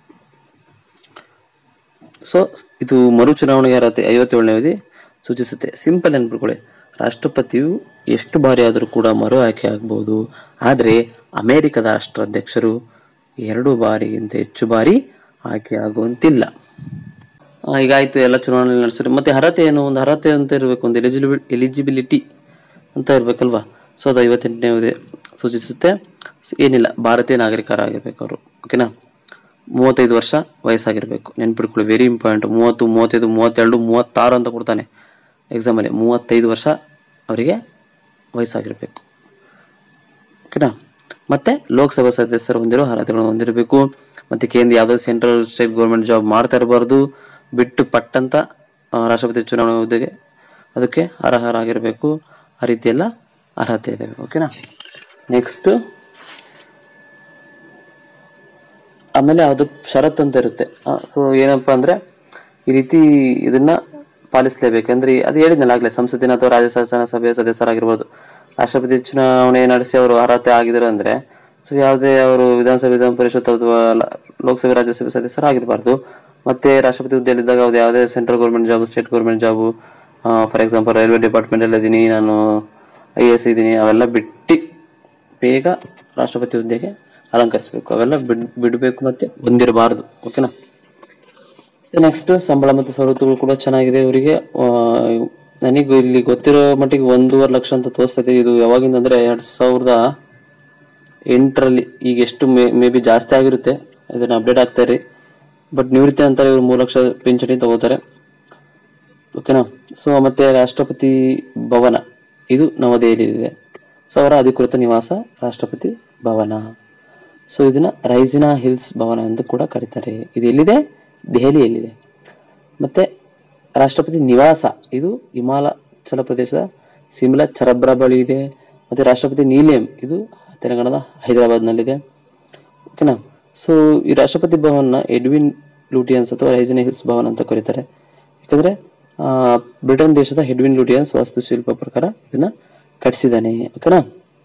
ಸೊ ಇದು ಮರು ಚುನಾವಣೆಗೆ ಅರ್ಹತೆ ಐವತ್ತೇಳನೇ ಅವಧಿ ಸೂಚಿಸುತ್ತೆ ಸಿಂಪಲ್ ನೆನ್ಪಿಟ್ಕೊಳ್ಳಿ ರಾಷ್ಟ್ರಪತಿಯು ಎಷ್ಟು ಬಾರಿ ಆದರೂ ಕೂಡ ಮರು ಆಯ್ಕೆ ಆಗ್ಬೋದು ಆದರೆ ಅಮೆರಿಕದ ರಾಷ್ಟ್ರಾಧ್ಯಕ್ಷರು ಎರಡು ಬಾರಿಗಿಂತ ಹೆಚ್ಚು ಬಾರಿ ಆಯ್ಕೆ ಆಗುವಂತಿಲ್ಲ ಆ, ಈಗ ಆಯ್ತು ಎಲ್ಲ ಚುನಾವಣೆ ನಡೆಸಿರಿ ಮತ್ತೆ ಅರ್ಹತೆ ಏನು ಒಂದು ಅರ್ಹತೆ ಅಂತ ಇರಬೇಕು ಒಂದು ಎಲಿಜಿಬಿ ಎಲಿಜಿಬಿಲಿಟಿ ಅಂತ ಇರ್ಬೇಕಲ್ವಾ ಸೊ ಅದು ಐವತ್ತೆಂಟನೇ ಅವಧಿ ಸೂಚಿಸುತ್ತೆ ಏನಿಲ್ಲ ಭಾರತೀಯ ನಾಗರಿಕರಾಗಿರ್ಬೇಕು ಅವರು ಓಕೆನಾ ಮೂವತ್ತೈದು ವರ್ಷ ವಯಸ್ಸಾಗಿರ್ಬೇಕು ನೆನ್ಪಿಟ್ಕೊಳ್ಳಿ ವೆರಿ ಇಂಪಾರ್ಟೆಂಟ್ ಮೂವತ್ತು ಮೂವತ್ತೈದು ಮೂವತ್ತೆರಡು ಮೂವತ್ತಾರು ಅಂತ ಕೊಡ್ತಾನೆ ಎಕ್ಸಾಮಲ್ಲಿ ಮೂವತ್ತೈದು ವರ್ಷ ಅವರಿಗೆ ವಯಸ್ಸಾಗಿರ್ಬೇಕು ಓಕೆನಾ ಮತ್ತೆ ಲೋಕಸಭಾ ಸದಸ್ಯರು ಹೊಂದಿರೋ ಅರ್ಹತೆಗಳನ್ನು ಹೊಂದಿರಬೇಕು ಮತ್ತೆ ಕೇಂದ್ರ ಯಾವುದೋ ಸೆಂಟ್ರಲ್ ಸ್ಟೇಟ್ ಗೌರ್ಮೆಂಟ್ ಜಾಬ್ ಮಾಡ್ತಾ ಇರಬಾರ್ದು ಬಿಟ್ಟು ಪಟ್ಟಂತ ಆ, ರಾಷ್ಟ್ರಪತಿ ಚುನಾವಣೆ ಹುದ್ದೆಗೆ ಅದಕ್ಕೆ ಅರ್ಹರಾಗಿರಬೇಕು ಆ ರೀತಿ ಎಲ್ಲ ಅರ್ಹತೆ ಇದೆ ಓಕೆನಾ ನೆಕ್ಸ್ಟ್ ಆಮೇಲೆ ಅದು ಷರತ್ತು ಅಂತ ಇರುತ್ತೆ ಸೊ ಏನಪ್ಪಾ ಅಂದ್ರೆ ಈ ರೀತಿ ಇದನ್ನ ಪಾಲಿಸಲೇಬೇಕು ಅಂದ್ರೆ ಅದು ಹೇಳಿದ್ನಲ್ಲ ಆಗ್ಲೇ ಸಂಸತ್ತಿನ ಅಥವಾ ರಾಜ್ಯ ಶಾಸನ ಸಭೆಯ ಸದಸ್ಯರಾಗಿರ್ಬೋದು ರಾಷ್ಟ್ರಪತಿ ಚುನಾವಣೆ ನಡೆಸಿ ಅವರು ಅರ್ಹತೆ ಆಗಿದ್ರು ಅಂದ್ರೆ ಸೊ ಯಾವುದೇ ಅವರು ವಿಧಾನಸಭೆ ವಿಧಾನ ಪರಿಷತ್ ಅಥವಾ ಲ- ಲೋಕಸಭೆ ರಾಜ್ಯಸಭೆ ಸದಸ್ಯರಾಗಿರಬಾರ್ದು ಮತ್ತೆ ರಾಷ್ಟ್ರಪತಿ ಹುದ್ದೆಯಲ್ಲಿದ್ದಾಗ ಅವ್ರು ಯಾವುದೇ central government job state government job for example railway department ಅಲ್ಲಿ ಇದ್ದೀನಿ ನಾನು ಐ ಎಸ್ ಇದ್ದೀನಿ ಅವೆಲ್ಲ ಬಿಟ್ಟು ಬೇಗ ರಾಷ್ಟ್ರಪತಿ ಹುದ್ದೆಗೆ ಅಲಂಕರಿಸಬೇಕು ಅವೆಲ್ಲ ಬಿಡ್ ಬಿಡಬೇಕು ಮತ್ತೆ ಹೊಂದಿರಬಾರದು ಓಕೆನಾ ಸೊ ನೆಕ್ಸ್ಟ್ ಸಂಬಳ ಮತ್ತು ಸವಲತ್ತುಗಳು ಕೂಡ ಚೆನ್ನಾಗಿದೆ ಇವರಿಗೆ ನನಗೆ ಇಲ್ಲಿ ಗೊತ್ತಿರೋ ಮಟ್ಟಿಗೆ ಒಂದೂವರೆ ಲಕ್ಷ ಅಂತ ತೋರಿಸ್ತೈತೆ ಇದು ಯಾವಾಗಿಂದ ಅಂದ್ರೆ ಎರಡ್ ಸಾವಿರದ ಎಂಟರಲ್ಲಿ ಈಗ ಎಷ್ಟು ಮೇ ಮೇ ಬಿ ಜಾಸ್ತಿ ಆಗಿರುತ್ತೆ ಇದನ್ನ ಅಪ್ಡೇಟ್ ಆಗ್ತಾ ಇರಿ ಬಟ್ ನಿವೃತ್ತಿ ಅಂತಾರೆ ಇವರು ಮೂರು ಲಕ್ಷ ಪಿಂಚಣಿ ತಗೋತಾರೆ ಓಕೆನಾ ಸೊ ಮತ್ತೆ ರಾಷ್ಟ್ರಪತಿ ಭವನ ಇದು ನವದೆಹಲಿಯಲ್ಲಿದೆ ಸೊ ಅವರ ಅಧಿಕೃತ ನಿವಾಸ ರಾಷ್ಟ್ರಪತಿ ಭವನ ಸೊ ಇದನ್ನ ರೈಸಿನಾ ಹಿಲ್ಸ್ ಭವನ ಎಂದು ಕೂಡ ಕರೀತಾರೆ ಇದು ಎಲ್ಲಿದೆ ದೆಹಲಿಯಲ್ಲಿದೆ ಮತ್ತೆ ರಾಷ್ಟ್ರಪತಿ ನಿವಾಸ ಇದು ಹಿಮಾಚಲ ಪ್ರದೇಶದ ಸಿಮ್ಲಾ ಚರಬ್ರ ಬಳಿ ಇದೆ ಮತ್ತೆ ರಾಷ್ಟ್ರಪತಿ ನೀಲೇಮ್ ಇದು ತೆಲಂಗಾಣದ ಹೈದರಾಬಾದ್ನಲ್ಲಿದೆ ಓಕೆನಾ ಸೊ ಈ ರಾಷ್ಟ್ರಪತಿ ಭವನ್ನ ಎಡ್ವಿನ್ ಲೂಟಿಯನ್ಸ್ ಅಥವಾ ರೈಸಿನ ಹಿಲ್ಸ್ ಭವನ ಅಂತ ಕರೀತಾರೆ ಯಾಕಂದ್ರೆ ಆ, ಬ್ರಿಟನ್ ದೇಶದ ಎಡ್ವಿನ್ ಲೂಟಿಯನ್ಸ್ ವಾಸ್ತುಶಿಲ್ಪ ಪ್ರಕಾರ ಇದನ್ನ ಕಟ್ಟಿಸಿದ್ದಾನೆ ಓಕೆನಾ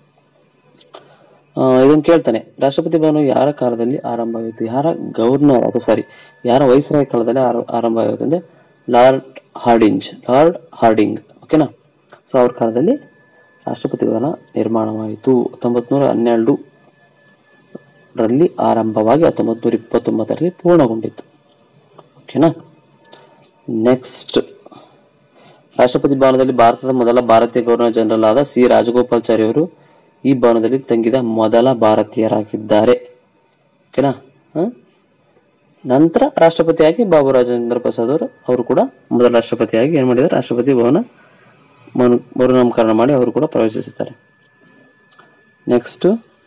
ಆ, ಇದನ್ನ ಕೇಳ್ತಾನೆ ರಾಷ್ಟ್ರಪತಿ ಭವನ ಯಾರ ಕಾಲದಲ್ಲಿ ಆರಂಭ ಆಯಿತು ಯಾರ ಗವರ್ನರ್ ಅಥವಾ ಸಾರಿ ಯಾರ ವೈಸ್ರಾಯ ಕಾಲದಲ್ಲಿ ಆರ- ಆರಂಭ ಆಯಿತು ಅಂದ್ರೆ ಲಾರ್ಡ್ ಹಾರ್ಡಿಂಜ್ ಲಾರ್ಡ್ ಹಾರ್ಡಿಂಗ್ ಓಕೆನಾ ಸೊ ಅವ್ರ ಕಾಲದಲ್ಲಿ ರಾಷ್ಟ್ರಪತಿ ಭವನ ನಿರ್ಮಾಣವಾಯಿತು ಹತ್ತೊಂಬತ್ತು ನೂರ ಹನ್ನೆರಡು ರಲ್ಲಿ ಆರಂಭವಾಗಿ ಹತ್ತೊಂಬತ್ತು ನೂರ ಇಪ್ಪತ್ತೊಂಬತ್ತರಲ್ಲಿ ಪೂರ್ಣಗೊಂಡಿತ್ತು ಓಕೆನಾ ನೆಕ್ಸ್ಟ್ ರಾಷ್ಟ್ರಪತಿ ಭವನದಲ್ಲಿ ಭಾರತದ ಮೊದಲ ಭಾರತೀಯ ಗವರ್ನರ್ ಜನರಲ್ ಆದ ಸಿ ರಾಜಗೋಪಾಲ್ಚಾರಿ ಅವರು ಈ ಭವನದಲ್ಲಿ ತಂಗಿದ ಮೊದಲ ಭಾರತೀಯರಾಗಿದ್ದಾರೆ ಓಕೆನಾ ಹ? ನಂತರ ರಾಷ್ಟ್ರಪತಿಯಾಗಿ ಬಾಬು ರಾಜೇಂದ್ರ ಪ್ರಸಾದ್ ಅವರು ಅವರು ಕೂಡ ಮೊದಲ ರಾಷ್ಟ್ರಪತಿಯಾಗಿ ಏನ್ ಮಾಡಿದ್ದಾರೆ ರಾಷ್ಟ್ರಪತಿ ಭವನ ಮರು- ಮರುನಾಮಕರಣ ಮಾಡಿ ಅವರು ಕೂಡ ಪ್ರವೇಶಿಸಿದ್ದಾರೆ ನೆಕ್ಸ್ಟ್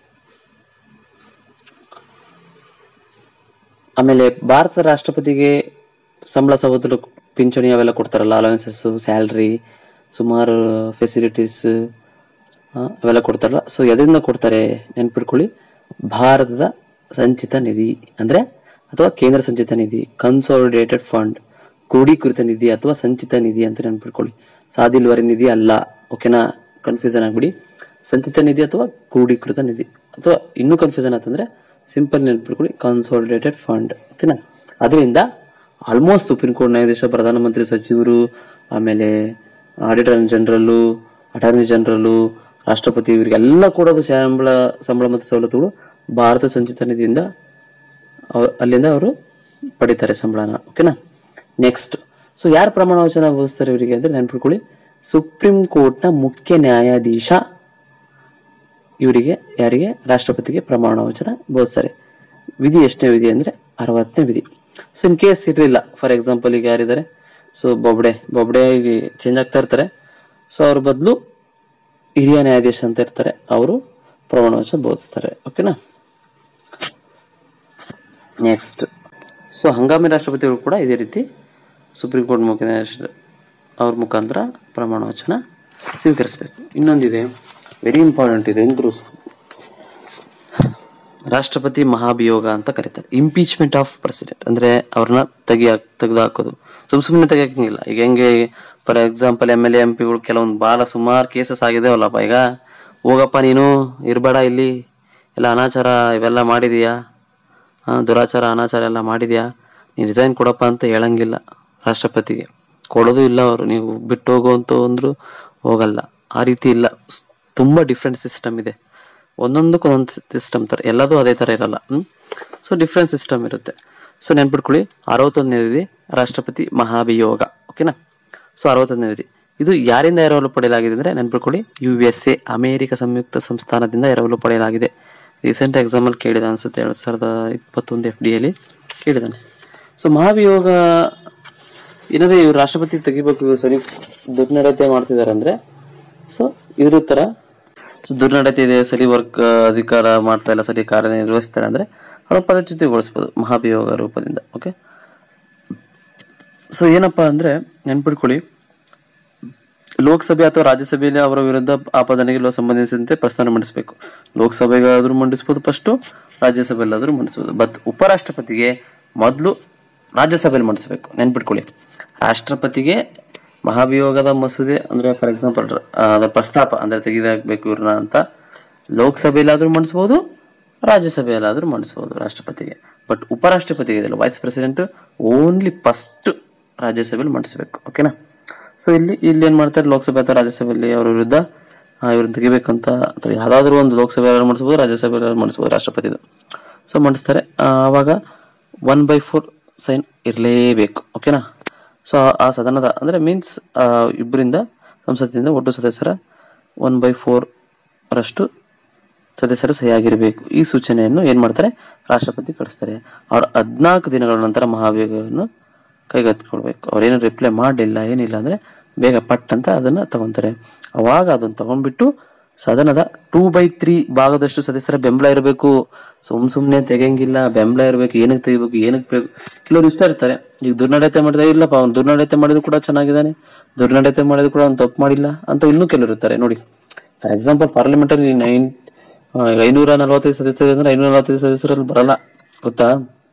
ಆಮೇಲೆ ಭಾರತದ ರಾಷ್ಟ್ರಪತಿಗೆ ಸಂಬಳ ಸಹೋದರ ಪಿಂಚಣಿ ಅವೆಲ್ಲ ಕೊಡ್ತಾರಲ್ಲ ಅಲವೆನ್ಸಸ್ ಸ್ಯಾಲ್ರಿ ಸುಮಾರು ಫೆಸಿಲಿಟೀಸ್ ಅವೆಲ್ಲ ಕೊಡ್ತಾರಲ್ಲ ಸೊ ಎದರಿಂದ ಕೊಡ್ತಾರೆ ನೆನ್ಪಿಟ್ಕೊಳ್ಳಿ ಭಾರತದ ಸಂಚಿತ ನಿಧಿ ಅಂದ್ರೆ ಅಥವಾ ಕೇಂದ್ರ ಸಂಚಿತ ನಿಧಿ ಕನ್ಸಾಲಿಡೇಟೆಡ್ ಫಂಡ್ ಕ್ರೋಢೀಕೃತ ನಿಧಿ ಅಥವಾ ಸಂಚಿತ ನಿಧಿ ಅಂತ ನೆನ್ಪಿಟ್ಕೊಳ್ಳಿ ಸಾದಿಲ್ವರಿ ನಿಧಿ ಅಲ್ಲ ಓಕೆನಾ ಕನ್ಫ್ಯೂಷನ್ ಆಗ್ಬಿಡಿ ಸಂಚಿತ ನಿಧಿ ಅಥವಾ ಕ್ರೋಢೀಕೃತ ನಿಧಿ ಅಥವಾ ಇನ್ನೂ ಕನ್ಫ್ಯೂಷನ್ ಆತಂದ್ರೆ ಸಿಂಪಲ್ ನೆನ್ಪಿಟ್ಕೊಳ್ಳಿ ಕನ್ಸಾಲಿಡೇಟೆಡ್ ಫಂಡ್ ಓಕೆನಾ ಅದರಿಂದ ಆಲ್ಮೋಸ್ಟ್ ಸುಪ್ರೀಂ ಕೋರ್ಟ್ ನ್ಯಾಯಾಧೀಶ ಪ್ರಧಾನಮಂತ್ರಿ ಸಚಿವರು ಆಮೇಲೆ ಆಡಿಟರ್ ಜನರಲ್ಲು ಅಟಾರ್ನಿ ಜನರಲ್ಲು ರಾಷ್ಟ್ರಪತಿ ಇವರಿಗೆಲ್ಲ ಕೊಡೋದು ಸಂಬಳ ಸಂಬಳ ಮತ್ತು ಸವಲತ್ತುಗಳು ಭಾರತ ಸಂಚಿತ ನಿಧಿಯಿಂದ ಅವ- ಅಲ್ಲಿಂದ ಅವರು ಪಡಿತಾರೆ ಸಂಬಳನ ಓಕೆನಾ ನೆಕ್ಸ್ಟ್ ಸೊ ಯಾರು ಪ್ರಮಾಣ ವಚನ ಬೋಧಿಸ್ತಾರೆ ಇವರಿಗೆ ಅಂದ್ರೆ ನೆನ್ಪಿಟ್ಕೊಳ್ಳಿ ಸುಪ್ರೀಂ ಕೋರ್ಟ್ನ ಮುಖ್ಯ ನ್ಯಾಯಾಧೀಶ ಇವರಿಗೆ ಯಾರಿಗೆ ರಾಷ್ಟ್ರಪತಿಗೆ ಪ್ರಮಾಣ ವಚನ ಬೋಧಿಸ್ತಾರೆ ವಿಧಿ ಎಷ್ಟನೇ ವಿಧಿ ಅಂದ್ರೆ ಅರವತ್ತನೇ ವಿಧಿ ಸೊ ಇನ್ ಕೇಸ್ ಇರಲಿಲ್ಲ ಫಾರ್ ಎಕ್ಸಾಂಪಲ್ ಈಗ ಯಾರಿದ್ದಾರೆ ಸೊ ಬೊಬ್ಡೆ ಬೊಬ್ಡೆ ಚೇಂಜ್ ಆಗ್ತಾ ಇರ್ತಾರೆ ಸೊ ಅವ್ರ ಬದಲು ಹಿರಿಯ ನ್ಯಾಯಾಧೀಶ ಅಂತ ಇರ್ತಾರೆ ಅವರು ಪ್ರಮಾಣ ವಚನ ಬೋಧಿಸ್ತಾರೆ ಓಕೆನಾ ನೆಕ್ಸ್ಟ್ ಸೊ ಹಂಗಾಮಿ ರಾಷ್ಟ್ರಪತಿಗಳು ಕೂಡ ಇದೇ ರೀತಿ ಸುಪ್ರೀಂ ಕೋರ್ಟ್ ಮುಖ್ಯ ನ್ಯಾಯಾಧೀಶ ಅವ್ರ ಮುಖಾಂತರ ಪ್ರಮಾಣ ವಚನ ಸ್ವೀಕರಿಸಬೇಕು ಇನ್ನೊಂದಿದೆ ವೆರಿ ಇಂಪಾರ್ಟೆಂಟ್ ಇದೆ ಎಂದ್ರು ರಾಷ್ಟ್ರಪತಿ ಮಹಾಭಿಯೋಗ ಅಂತ ಕರೀತಾರೆ ಇಂಪೀಚ್ಮೆಂಟ್ ಆಫ್ ಪ್ರೆಸಿಡೆಂಟ್ ಅಂದ್ರೆ ಅವ್ರನ್ನ ತೆಗಿಯ ತೆಗೆದುಹಾಕೋದು ಸುಮ್ ಸುಮ್ಮನೆ ತೆಗಿಯಂಗಿಲ್ಲ ಈಗ ಹೆಂಗೆ for example M L A M ಪಿಗಳು ಕೆಲವೊಂದು ಭಾಳ ಸುಮಾರು ಕೇಸಸ್ ಆಗಿದಾವಲ್ಲಪ್ಪ ಈಗ ಹೋಗಪ್ಪ ನೀನು ಇರಬೇಡ ಇಲ್ಲಿ ಎಲ್ಲ ಅನಾಚಾರ ಇವೆಲ್ಲ ಮಾಡಿದೀಯಾ ಆ, ದುರಾಚಾರ ಅನಾಚಾರ ಎಲ್ಲ ಮಾಡಿದ್ಯಾ ನೀನು ರಿಸೈನ್ ಕೊಡಪ್ಪ ಅಂತ ಹೇಳಂಗಿಲ್ಲ ರಾಷ್ಟ್ರಪತಿಗೆ ಕೊಡೋದು ಇಲ್ಲ ಅವರು ನೀವು ಬಿಟ್ಟು ಹೋಗು ಅಂತ ಅಂದ್ರು ಹೋಗಲ್ಲ ಆ ರೀತಿ ಇಲ್ಲ ಸ್- ತುಂಬಾ ಡಿಫ್ರೆಂಟ್ ಸಿಸ್ಟಮ್ ಇದೆ ಒಂದೊಂದಕ್ಕೆ ಒಂದೊಂದು ಸಿಸ್ಟಮ್ ತರ ಎಲ್ಲದೂ ಅದೇ ತರ ಇರಲ್ಲ ಹ್ಮ್ ಸೊ ಡಿಫ್ರೆಂಟ್ ಸಿಸ್ಟಮ್ ಇರುತ್ತೆ ಸೊ ನೆನ್ಪಿಟ್ಕೊಳ್ಳಿ ಅರವತ್ತೊಂದನೇ ವಿಧಿ ರಾಷ್ಟ್ರಪತಿ ಮಹಾಭಿಯೋಗ ಓಕೆನಾ ಸೊ ಅರವತ್ತೊಂದನೇ ವಿಧಿ ಇದು ಯಾರಿಂದ ಎರವಲು ಪಡೆಯಲಾಗಿದೆ ಅಂದ್ರೆ ನೆನ್ಪಿಟ್ಕೊಳ್ಳಿ ಯು ಎಸ್ ಎ ಅಮೆರಿಕ ಸಂಯುಕ್ತ ಸಂಸ್ಥಾನದಿಂದ ಎರವಲು ಪಡೆಯಲಾಗಿದೆ ರೀಸೆಂಟ್ ಎಕ್ಸಾಮಲ್ಲಿ ಕೇಳಿದ ಅನ್ಸುತ್ತೆ ಎರಡ್ ಸಾವಿರದ ಇಪ್ಪತ್ತೊಂದು ಎಫ್ ಡಿಯಲ್ಲಿ ಕೇಳಿದಾನೆ ಸೊ ಮಹಾಭಿಯೋಗ ಏನಾದ್ರೆ ಇವ್ರು ರಾಷ್ಟ್ರಪತಿ ತೆಗಿಬೇಕು ಇವ್ರು ಸರಿ ದುರ್ನಡತೆ ಮಾಡ್ತಿದಾರೆ ಅಂದ್ರೆ ಸೊ ಇದ್ರ ತರ ಸೊ ದುರ್ನಡತೆ ಇದೆ ಸರಿ ವರ್ಕ್ ಅಧಿಕಾರ ಮಾಡ್ತಾ ಇಲ್ಲ ಸರಿ ಕಾರ್ಯನಿರ್ವಹಿಸ್ತಾರೆ ಅಂದ್ರೆ ಅವ್ರ ಪದಚ್ಯುತಿಗೊಳಿಸ್ಬೋದು ಮಹಾಭಿಯೋಗ ರೂಪದಿಂದ ಓಕೆ ಸೊ ಏನಪ್ಪಾ ಅಂದ್ರೆ ನೆನ್ಪಿಟ್ಕೊಳ್ಳಿ ಲೋಕಸಭೆ ಅಥವಾ ರಾಜ್ಯಸಭೆಯಲ್ಲಿ ಅವರ ವಿರುದ್ಧ ಆಪಾದನೆಗೆ ಲೋ- ಸಂಬಂಧಿಸಿದಂತೆ ಪ್ರಸ್ತಾವನೆ ಮಂಡಿಸಬೇಕು ಲೋಕಸಭೆಗಾದ್ರೂ ಮಂಡಿಸಬಹುದು ಫಸ್ಟ್ ರಾಜ್ಯಸಭೆಯಲ್ಲಾದ್ರೂ ಮಂಡಿಸಬಹುದು ಬಟ್ ಉಪರಾಷ್ಟ್ರಪತಿಗೆ ಮೊದಲು ರಾಜ್ಯಸಭೆಯಲ್ಲಿ ಮಂಡಿಸಬೇಕು ನೆನ್ಪಿಟ್ಕೊಳ್ಳಿ ರಾಷ್ಟ್ರಪತಿಗೆ ಮಹಾಭಿಯೋಗದ ಮಸೂದೆ ಅಂದ್ರೆ ಫಾರ್ ಎಕ್ಸಾಂಪಲ್ ಅದರ ಪ್ರಸ್ತಾಪ ಅಂದ್ರೆ ತೆಗೆದಾಕ್ಬೇಕು ಇವ್ರನ್ನ ಅಂತ ಲೋಕಸಭೆಯಲ್ಲಾದ್ರೂ ಮಂಡಿಸಬಹುದು ರಾಜ್ಯಸಭೆಯಲ್ಲಾದ್ರೂ ಮಂಡಿಸಬಹುದು ರಾಷ್ಟ್ರಪತಿಗೆ ಬಟ್ ಉಪರಾಷ್ಟ್ರಪತಿಗೆ ಇದೆಲ್ಲ ವೈಸ್ ಪ್ರೆಸಿಡೆಂಟ್ ಓನ್ಲಿ ಫಸ್ಟ್ ರಾಜ್ಯಸಭೆಯಲ್ಲಿ ಮಂಡಿಸಬೇಕು ಓಕೆನಾ ಸೊ ಇಲ್ಲಿ ಇಲ್ಲಿ ಏನ್ ಮಾಡ್ತಾರೆ ಲೋಕಸಭೆ ಅಥವಾ ರಾಜ್ಯಸಭೆಯಲ್ಲಿ ಅವರ ವಿರುದ್ಧ ಆ, ಇವ್ರನ್ನ ತೆಗಿಬೇಕಂತ ಅಥವಾ ಯಾವ್ದಾದ್ರು ಒಂದು ಲೋಕಸಭೆಯಲ್ಲಿ ಮಾಡಿಸ್ಬೋದು ರಾಜ್ಯಸಭೆಯಲ್ಲಿ ಮಾಡಿಸ್ಬೋದು ರಾಷ್ಟ್ರಪತಿದು ಸೊ ಮಂಡಿಸ್ತಾರೆ ಆ, ಆವಾಗ ಒನ್ ಬೈ ಫೋರ್ ಸೈನ್ ಇರಲೇಬೇಕು ಓಕೆನಾ ಸೊ ಆ ಸದನದ ಅಂದ್ರೆ ಮೀನ್ಸ್ ಇಬ್ಬರಿಂದ ಸಂಸತ್ತಿನಿಂದ ಒಟ್ಟು ಸದಸ್ಯರ ಒನ್ ಬೈ ಫೋರ್ ರಷ್ಟು ಸದಸ್ಯರ ಸಹಿಯಾಗಿರಬೇಕು ಈ ಸೂಚನೆಯನ್ನು ಏನ್ ಮಾಡ್ತಾರೆ ರಾಷ್ಟ್ರಪತಿ ಕಳಿಸ್ತಾರೆ ಅವ್ರ ಹದ್ನಾಲ್ಕು ದಿನಗಳ ನಂತರ ಮಹಾಭಿಯೋಗವನ್ನು ಕೈಗೆತ್ತಿಕೊಳ್ಬೇಕು ಅವ್ರೇನು ರಿಪ್ಲೈ ಮಾಡಲಿಲ್ಲ ಏನಿಲ್ಲ ಅಂದ್ರೆ ಬೇಗ ಪಟ್ ಅಂತ ಅದನ್ನ ತಗೊಂತಾರೆ ಅವಾಗ ಅದನ್ನ ತಗೊಂಡ್ಬಿಟ್ಟು ಸದನದ ಟೂ ಬೈ ತ್ರೀ ಭಾಗದಷ್ಟು ಸದಸ್ಯರ ಬೆಂಬಲ ಇರಬೇಕು ಸುಮ್ ಸುಮ್ನೆ ತೆಗೆಯಂಗಿಲ್ಲ ಬೆಂಬಲ ಇರಬೇಕು ಏನಕ್ಕೆ ತೆಗಿಬೇಕು ಏನಕ್ಕೆ ಬೇಕು ಕೆಲವರು ಇಷ್ಟ ಇರ್ತಾರೆ ಈಗ ದುರ್ನಡತೆ ಮಾಡಿದ ಇಲ್ಲಪ್ಪ ಅವ್ನು ದುರ್ನಡತೆ ಮಾಡಿದ್ರು ಕೂಡ ಚೆನ್ನಾಗಿದ್ದಾನೆ ದುರ್ನಡತೆ ಮಾಡಿದ್ರು ಕೂಡ ಅವ್ನು ತಪ್ಪು ಮಾಡಿಲ್ಲ ಅಂತ ಇನ್ನೂ ಕೆಲವರು ಇರ್ತಾರೆ ನೋಡಿ ಫಾರ್ ಎಕ್ಸಾಂಪಲ್ ಪಾರ್ಲಿಮೆಂಟ್ ಅಲ್ಲಿ ನೈನ್ ಐನೂರ ನಲವತ್ತೈದು ಸದಸ್ಯರು ಅಂದ್ರೆ ಐನೂರ ನಲವತ್ತೈದು ಸದಸ್ಯರಲ್ಲಿ ಬರಲ್ಲ ಗೊತ್ತಾ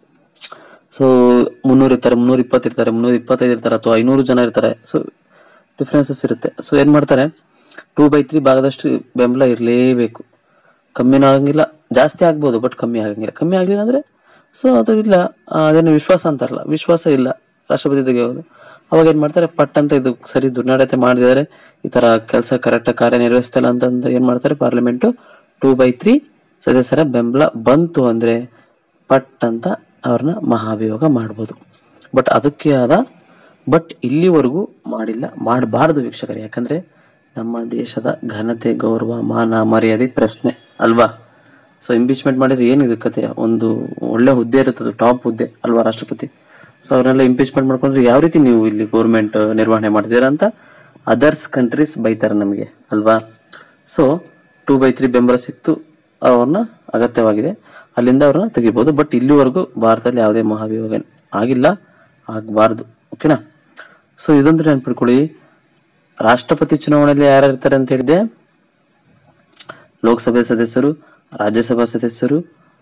ಸೊ ಮುನ್ನೂರು ಇರ್ತಾರೆ ಮುನ್ನೂರ ಇಪ್ಪತ್ತು ಇರ್ತಾರೆ ಮುನ್ನೂರ ಇಪ್ಪತ್ತೈದು ಇರ್ತಾರೆ ಅಥವಾ ಐನೂರು ಜನ ಇರ್ತಾರೆ ಸೊ ಡಿಫ್ರೆನ್ಸಸ್ ಇರುತ್ತೆ ಸೊ ಏನ್ ಮಾಡ್ತಾರೆ ಟೂ ಬೈ ತ್ರೀ ಭಾಗದಷ್ಟು ಬೆಂಬಲ ಇರಲೇಬೇಕು ಕಮ್ಮಿನೂ ಆಗಂಗಿಲ್ಲ ಜಾಸ್ತಿ ಆಗ್ಬೋದು ಬಟ್ ಕಮ್ಮಿ ಆಗಂಗಿಲ್ಲ ಕಮ್ಮಿ ಆಗಲಿಲ್ಲ ಅಂದ್ರೆ ಸೊ ಅದು ಇಲ್ಲ ಆ, ಅದೇನು ವಿಶ್ವಾಸ ಅಂತಾರಲ್ಲ ವಿಶ್ವಾಸ ಇಲ್ಲ ರಾಷ್ಟ್ರಪತಿ ತೆಗೆಯೋದು ಅವಾಗ ಏನ್ ಮಾಡ್ತಾರೆ ಪಟ್ ಅಂತ ಇದು ಸರಿ ದುರ್ನಡತೆ ಮಾಡಿದರೆ ಈ ತರ ಕೆಲಸ ಕರೆಕ್ಟ್ ಕಾರ್ಯನಿರ್ವಹಿಸ್ತಿಲ್ಲ ಅಂತಂದು ಏನ್ ಮಾಡ್ತಾರೆ ಪಾರ್ಲಿಮೆಂಟ್ ಟೂ ಬೈ ತ್ರೀ ಸದಸ್ಯರ ಬೆಂಬಲ ಬಂತು ಅಂದ್ರೆ ಪಟ್ ಅಂತ ಅವ್ರನ್ನ ಮಹಾಭಿಯೋಗ ಮಾಡ್ಬೋದು ಬಟ್ ಅದಕ್ಕೆ ಆದ ಬಟ್ ಇಲ್ಲಿವರೆಗೂ ಮಾಡಿಲ್ಲ ಮಾಡಬಾರ್ದು ವೀಕ್ಷಕರೇ ಯಾಕಂದ್ರೆ ನಮ್ಮ ದೇಶದ ಘನತೆ ಗೌರವ ಮಾನ ಮರ್ಯಾದೆ ಪ್ರಶ್ನೆ ಅಲ್ವಾ ಸೊ ಇಂಪೀಚ್ಮೆಂಟ್ ಮಾಡಿದ್ರೆ ಏನಿದೆ ಕತೆ ಒಂದು ಒಳ್ಳೆ ಹುದ್ದೆ ಇರುತ್ತದೆ ಟಾಪ್ ಹುದ್ದೆ ಅಲ್ವಾ ರಾಷ್ಟ್ರಪತಿ ಸೊ ಅವ್ರನ್ನೆಲ್ಲ ಇಂಪೀಚ್ಮೆಂಟ್ ಮಾಡ್ಕೊಂಡ್ರೆ ಯಾವ ರೀತಿ ನೀವು ಇಲ್ಲಿ ಗೌರ್ಮೆಂಟ್ ನಿರ್ವಹಣೆ ಮಾಡ್ತೀರಾ ಅಂತ ಅದರ್ಸ್ ಕಂಟ್ರೀಸ್ ಬೈತಾರೆ ನಮಗೆ ಅಲ್ವಾ ಸೊ ಟೂ ಬೈ ತ್ರೀ ಬೆಂಬಲ ಸಿಕ್ತು ಅವ್ರನ್ನ ಅಗತ್ಯವಾಗಿದೆ ಅಲ್ಲಿಂದ ಅವ್ರನ್ನ ತೆಗಿಬಹುದು ಬಟ್ ಇಲ್ಲಿವರೆಗೂ ಭಾರತದಲ್ಲಿ ಯಾವುದೇ ಮಹಾಭಿಯೋಗ ಆಗಿಲ್ಲ ಆಗಬಾರ್ದು ಓಕೆನಾ ಸೊ ಇದೊಂದು ನೆನ್ಪಿಟ್ಕೊಳ್ಳಿ ರಾಷ್ಟ್ರಪತಿ ಚುನಾವಣೆಯಲ್ಲಿ ಯಾರು ಇರ್ತಾರೆ ಅಂತ ಹೇಳಿದೆ ಲೋಕಸಭೆ ಸದಸ್ಯರು ರಾಜ್ಯಸಭಾ ಸದಸ್ಯರು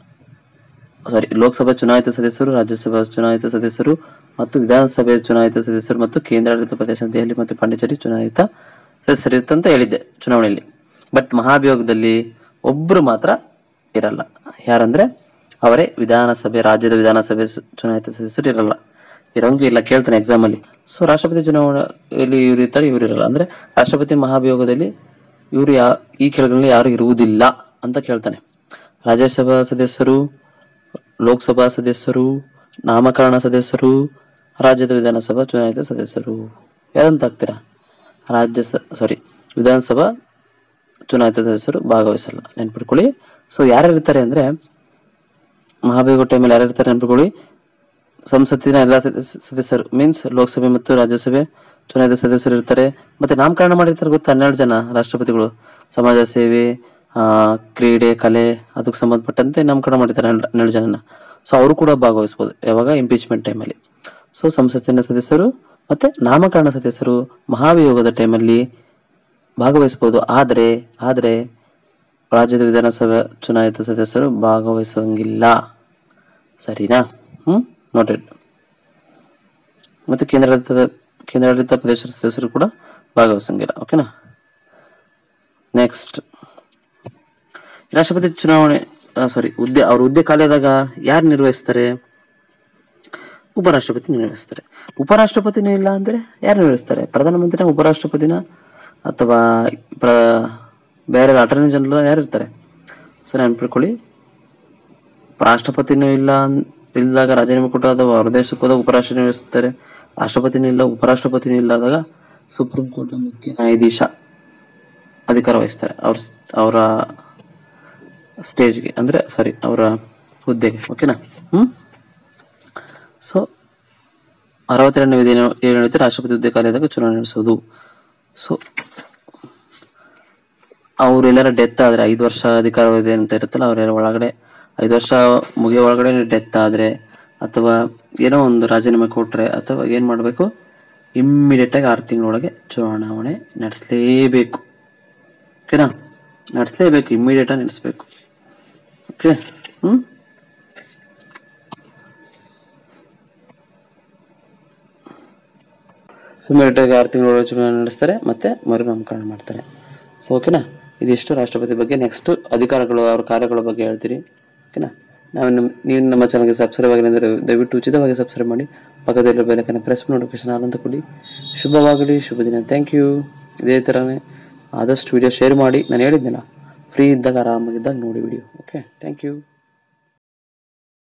ಸಾರಿ ಲೋಕಸಭಾ ಚುನಾಯಿತ ಸದಸ್ಯರು ರಾಜ್ಯಸಭಾ ಚುನಾಯಿತ ಸದಸ್ಯರು ಮತ್ತು ವಿಧಾನಸಭೆ ಚುನಾಯಿತ ಸದಸ್ಯರು ಮತ್ತು ಕೇಂದ್ರಾಡಳಿತ ಪ್ರದೇಶ ದೆಹಲಿ ಮತ್ತು ಪಾಂಡಿಚೇರಿ ಚುನಾಯಿತ ಸದಸ್ಯರು ಅಂತ ಹೇಳಿದ್ದೆ ಚುನಾವಣೆಯಲ್ಲಿ ಬಟ್ ಮಹಾಭಿಯೋಗದಲ್ಲಿ ಒಬ್ರು ಮಾತ್ರ ಇರಲ್ಲ ಯಾರಂದ್ರೆ ಅವರೇ ವಿಧಾನಸಭೆ ರಾಜ್ಯದ ವಿಧಾನಸಭೆ ಸ- ಚುನಾಯಿತ ಸದಸ್ಯರು ಇರಲ್ಲ ಇರೋಂಗೆ ಇಲ್ಲ ಕೇಳ್ತಾನೆ ಎಕ್ಸಾಮ್ ಅಲ್ಲಿ ಸೊ ರಾಷ್ಟ್ರಪತಿ ಚುನಾವಣೆಯಲ್ಲಿ ಇವ್ರು ಇರ್ತಾರೆ ಇವ್ರು ಇರಲ್ಲ ಅಂದ್ರೆ ರಾಷ್ಟ್ರಪತಿ ಮಹಾಭಿಯೋಗದಲ್ಲಿ ಇವರು ಯಾ ಈ ಕೆಳಗಳಲ್ಲಿ ಯಾರು ಇರುವುದಿಲ್ಲ ಅಂತ ಕೇಳ್ತಾನೆ ರಾಜ್ಯಸಭಾ ಸದಸ್ಯರು ಲೋಕಸಭಾ ಸದಸ್ಯರು ನಾಮಕರಣ ಸದಸ್ಯರು ರಾಜ್ಯದ ವಿಧಾನಸಭಾ ಚುನಾಯಿತ ಸದಸ್ಯರು ಯಾವ್ದಂತ ಹಾಕ್ತೀರಾ ರಾಜ್ಯ ಸಾರಿ ವಿಧಾನಸಭಾ ಚುನಾಯಿತ ಸದಸ್ಯರು ಭಾಗವಹಿಸಲ್ಲ ನೆನ್ಪಿಟ್ಕೊಳ್ಳಿ ಸೊ ಯಾರು ಇರ್ತಾರೆ ಅಂದ್ರೆ ಮಹಾಭಿಯೋಗ ಟೈಮಲ್ಲಿ ಯಾರು ಇರ್ತಾರೆ ನೆನ್ಪಿಟ್ಕೊಳ್ಳಿ ಸಂಸತ್ತಿನ ಎಲ್ಲ ಸದಸ್ಯ- ಸದಸ್ಯರು ಮೀನ್ಸ್ ಲೋಕಸಭೆ ಮತ್ತು ರಾಜ್ಯಸಭೆ ಚುನಾಯಿತ ಸದಸ್ಯರು ಇರ್ತಾರೆ ಮತ್ತೆ ನಾಮಕರಣ ಮಾಡಿರ್ತಾರೆ ಗೊತ್ತಾ ಹನ್ನೆರಡು ಜನ ರಾಷ್ಟ್ರಪತಿಗಳು ಸಮಾಜ ಸೇವೆ ಆ, ಕ್ರೀಡೆ ಕಲೆ ಅದಕ್ಕೆ ಸಂಬಂಧಪಟ್ಟಂತೆ ನಾಮಕರಣ ಮಾಡಿರ್ತಾರೆ ಹನ್ನೆರಡು ಹನ್ನೆರಡು ಜನನ ಸೊ ಅವರು ಕೂಡ ಭಾಗವಹಿಸಬಹುದು ಯಾವಾಗ ಇಂಪೀಚ್ಮೆಂಟ್ ಟೈಮಲ್ಲಿ ಸೊ ಸಂಸತ್ತಿನ ಸದಸ್ಯರು ಮತ್ತೆ ನಾಮಕರಣ ಸದಸ್ಯರು ಮಹಾಭಿಯೋಗದ ಟೈಮಲ್ಲಿ ಭಾಗವಹಿಸಬಹುದು ಆದ್ರೆ ಆದ್ರೆ ರಾಜ್ಯದ ವಿಧಾನಸಭೆ ಚುನಾಯಿತ ಸದಸ್ಯರು ಭಾಗವಹಿಸಂಗಿಲ್ಲ ಸರಿನಾ ಹ್ಮ್ ನೋಟೆಡ್ ಮತ್ತೆ ಕೇಂದ್ರಾಡಳಿತದ ಕೇಂದ್ರಾಡಳಿತ ಪ್ರದೇಶದ ಸದಸ್ಯರು ಕೂಡ ಭಾಗವಹಿಸಂಗಿಲ್ಲ ಓಕೆನಾ ನೆಕ್ಸ್ಟ್ ರಾಷ್ಟ್ರಪತಿ ಚುನಾವಣೆ ಸಾರಿ ಹುದ್ದೆ ಅವ್ರ ಹುದ್ದೆ ಖಾಲಿಯಾದಾಗ ಯಾರು ನಿರ್ವಹಿಸ್ತಾರೆ ಉಪರಾಷ್ಟ್ರಪತಿ ನಿರ್ವಹಿಸ್ತಾರೆ ಉಪರಾಷ್ಟ್ರಪತಿನೇ ಇಲ್ಲ ಅಂದ್ರೆ ಯಾರು ನಿರ್ವಹಿಸ್ತಾರೆ ಪ್ರಧಾನಮಂತ್ರಿನ ಉಪರಾಷ್ಟ್ರಪತಿನ ಅಥವಾ ಪ್ರ ಬೇರೆ ಅಟಾರ್ನಿ ಜನರಲ್ ಯಾರು ಇರ್ತಾರೆ ಸೊ ನೆನ್ಪಿಟ್ಕೊಳ್ಳಿ ರಾಷ್ಟ್ರಪತಿನೂ ಇಲ್ಲ ಅನ್- ಇಲ್ದಾಗ ರಾಜೀನಾಮೆ ಕೊಟ್ಟಾಗ ಹೊರ ದೇಶಕ್ಕೆ ಹೋದಾಗ ಉಪರಾಷ್ಟ್ರ ನಿರ್ವಹಿಸ್ತಾರೆ ರಾಷ್ಟ್ರಪತಿನೂ ಇಲ್ಲ ಉಪರಾಷ್ಟ್ರಪತಿನೂ ಇಲ್ಲದಾಗ ಸುಪ್ರೀಂ ಕೋರ್ಟ್ ಮುಖ್ಯ ನ್ಯಾಯಾಧೀಶ ಅಧಿಕಾರ ವಹಿಸ್ತಾರೆ ಅವ್ರ ಸ್- ಅವರ ಸ್ಟೇಜ್ಗೆ ಅಂದ್ರೆ ಸಾರಿ ಅವರ ಹುದ್ದೆಗೆ ಓಕೆನಾ ಹ್ಮ್ ಸೊ ಅರವತ್ತೆರಡನೇ ವಿಧಿ ಏನು ಏನು ಹೇಳುತ್ತೆ ರಾಷ್ಟ್ರಪತಿ ಹುದ್ದೆ ಖಾಲಿಯಾದಾಗ ಚುನಾವಣೆ ನಡೆಸೋದು ಸೊ ಅವ್ರೆಲ್ಲಾರ ಡೆತ್ ಆದ್ರೆ ಐದು ವರ್ಷ ಅಧಿಕಾರವಧಿ ಅಂತ ಇರುತ್ತಲ್ಲ ಅವ್ರ ಒಳಗಡೆ ಐದು ವರ್ಷ ಮುಗಿಯೋ ಒಳಗಡೆ ಡೆತ್ ಆದ್ರೆ ಅಥವಾ ಏನೋ ಒಂದು ರಾಜೀನಾಮೆ ಕೊಟ್ರೆ ಅಥವಾ ಏನ್ ಮಾಡ್ಬೇಕು ಇಮ್ಮಿಡಿಯೇಟಾಗಿ ಆರು ತಿಂಗಳೊಳಗೆ ಚುನಾವಣೆ ನಡೆಸಲೇಬೇಕು ಓಕೆನಾ ನಡೆಸಲೇಬೇಕು ಇಮ್ಮಿಡಿಯೇಟಾಗಿ ನಡೆಸಬೇಕು ಓಕೆ ಹ್ಞೂ ಸೊ ಇಮ್ಮಿಡಿಯೇಟಾಗಿ ಆರು ತಿಂಗಳೊಳಗೆ ಚುನಾವಣೆ ನಡೆಸ್ತಾರೆ ಮತ್ತೆ ಮರು ನಾಮಕರಣ ಮಾಡ್ತಾರೆ ಸೊ ಓಕೆನಾ ಇದಿಷ್ಟು ರಾಷ್ಟ್ರಪತಿ ಬಗ್ಗೆ ನೆಕ್ಸ್ಟ್ ಅಧಿಕಾರಗಳು ಅವ್ರ ಕಾರ್ಯಗಳ ಬಗ್ಗೆ ಹೇಳ್ತೀರಿ ಓಕೆನಾ ನಾವು ನಮ್ಮ ನೀವು ನಮ್ಮ ಚಾನಲ್ಗೆ ಸಬ್ಸ್ಕ್ರೈಬ್ ಆಗಿಲ್ಲ ಅಂದರೆ ದಯವಿಟ್ಟು ಉಚಿತವಾಗಿ ಸಬ್ಸ್ಕ್ರೈಬ್ ಮಾಡಿ ಪಕ್ಕದಲ್ಲಿರೋ ಬೆಲಕನ್ನು ಪ್ರೆಸ್ ನೋಟಿಫಿಕೇಶನ್ ಆನಂತ ಕೊಡಿ ಶುಭವಾಗಲಿ ಶುಭ ದಿನ ಥ್ಯಾಂಕ್ ಯು ಇದೇ ಥರನೇ ಆದಷ್ಟು ವಿಡಿಯೋ ಶೇರ್ ಮಾಡಿ ನಾನು ಹೇಳಿದ್ನಲ್ಲ ಫ್ರೀ ಇದ್ದಾಗ ಆರಾಮಾಗಿದ್ದಾಗ ನೋಡಿ ವಿಡಿಯೋ ಓಕೆ ಥ್ಯಾಂಕ್ ಯು